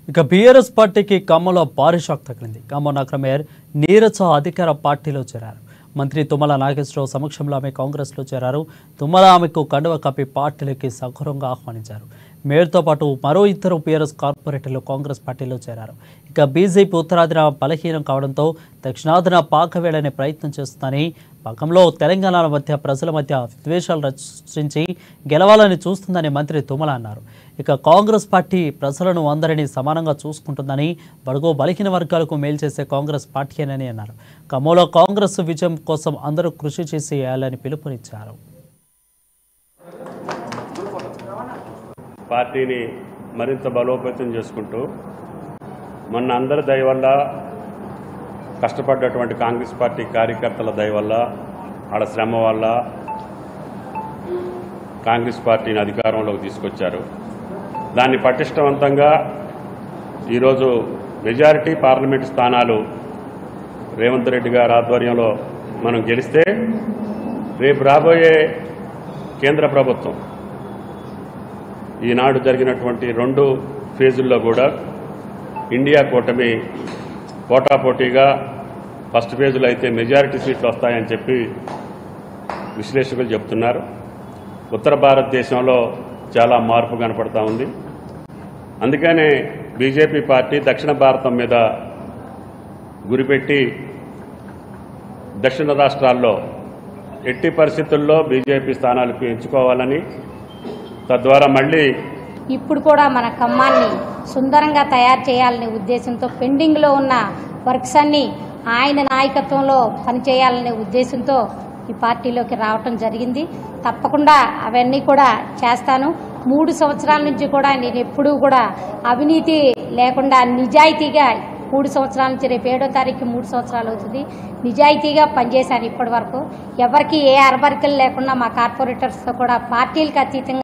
ఇక బీఆర్ఎస్ పార్టీకి ఖమ్మంలో భారీ షాక్ తగిలింది ఖమ్మం నగర మేయర్ నీరజ అధికార పార్టీలో చేరారు మంత్రి తుమ్మల నాగేశ్వరరావు సమక్షంలో ఆమె కాంగ్రెస్లో చేరారు తుమ్మల ఆమెకు కండువ కప్పి పార్టీలకి సగౌరవంగా ఆహ్వానించారు మేయర్తో పాటు మరో ఇద్దరు బీఆర్ఎస్ కార్పొరేటర్లు కాంగ్రెస్ పార్టీలో చేరారు ఇక బీజేపీ ఉత్తరాదిన బలహీనం కావడంతో దక్షిణాదిన పాకవేళనే ప్రయత్నం చేస్తుందని పకంలో తెలంగాణ మధ్య ప్రజల మధ్య విద్వేషాలు రచించి గెలవాలని చూస్తుందని మంత్రి తుమ్మల అన్నారు ఇక కాంగ్రెస్ పార్టీ ప్రజలను అందరినీ సమానంగా చూసుకుంటుందని బడుగో బలహీన వర్గాలకు మేలు చేసే కాంగ్రెస్ పార్టీయేనని అన్నారు ఖమ్మంలో కాంగ్రెస్ విజయం కోసం అందరూ కృషి చేసి వేయాలని పిలుపునిచ్చారు పార్టీని మరింత బలోపేతం చేసుకుంటూ మొన్న అందరి దయ వల్ల కష్టపడ్డటువంటి కాంగ్రెస్ పార్టీ కార్యకర్తల దయ వల్ల వాళ్ళ శ్రమ వల్ల కాంగ్రెస్ పార్టీని అధికారంలోకి తీసుకొచ్చారు దాన్ని పటిష్టవంతంగా ఈరోజు మెజారిటీ పార్లమెంటు స్థానాలు రేవంత్ రెడ్డి గారి ఆధ్వర్యంలో మనం గెలిస్తే రేపు రాబోయే కేంద్ర ప్రభుత్వం ఈనాడు జరిగినటువంటి రెండు ఫేజుల్లో కూడా ఇండియా కూటమి పోటాపోటీగా ఫస్ట్ ఫేజ్లో అయితే మెజారిటీ సీట్లు వస్తాయని చెప్పి విశ్లేషకులు చెప్తున్నారు ఉత్తర భారతదేశంలో చాలా మార్పు కనపడతా ఉంది అందుకనే బీజేపీ పార్టీ దక్షిణ భారతం మీద గురిపెట్టి దక్షిణ రాష్ట్రాల్లో ఎట్టి పరిస్థితుల్లో బీజేపీ స్థానాలకు ఎంచుకోవాలని తద్వారా మళ్ళీ ఇప్పుడు కూడా మన ఖమ్మాన్ని సుందరంగా తయారు చేయాలనే ఉద్దేశంతో పెండింగ్లో ఉన్న వర్క్స్ అన్ని ఆయన నాయకత్వంలో పనిచేయాలనే ఉద్దేశంతో ఈ పార్టీలోకి రావటం జరిగింది తప్పకుండా అవన్నీ కూడా చేస్తాను మూడు సంవత్సరాల నుంచి కూడా నేను ఎప్పుడూ కూడా అవినీతి లేకుండా నిజాయితీగా మూడు సంవత్సరాల నుంచి రేపు ఏడో తారీఖు మూడు సంవత్సరాలు అవుతుంది నిజాయితీగా పనిచేశాను ఇప్పటి వరకు ఎవరికి ఏ అరబరికలు లేకుండా మా కార్పొరేటర్స్తో కూడా పార్టీలకు అతీతంగా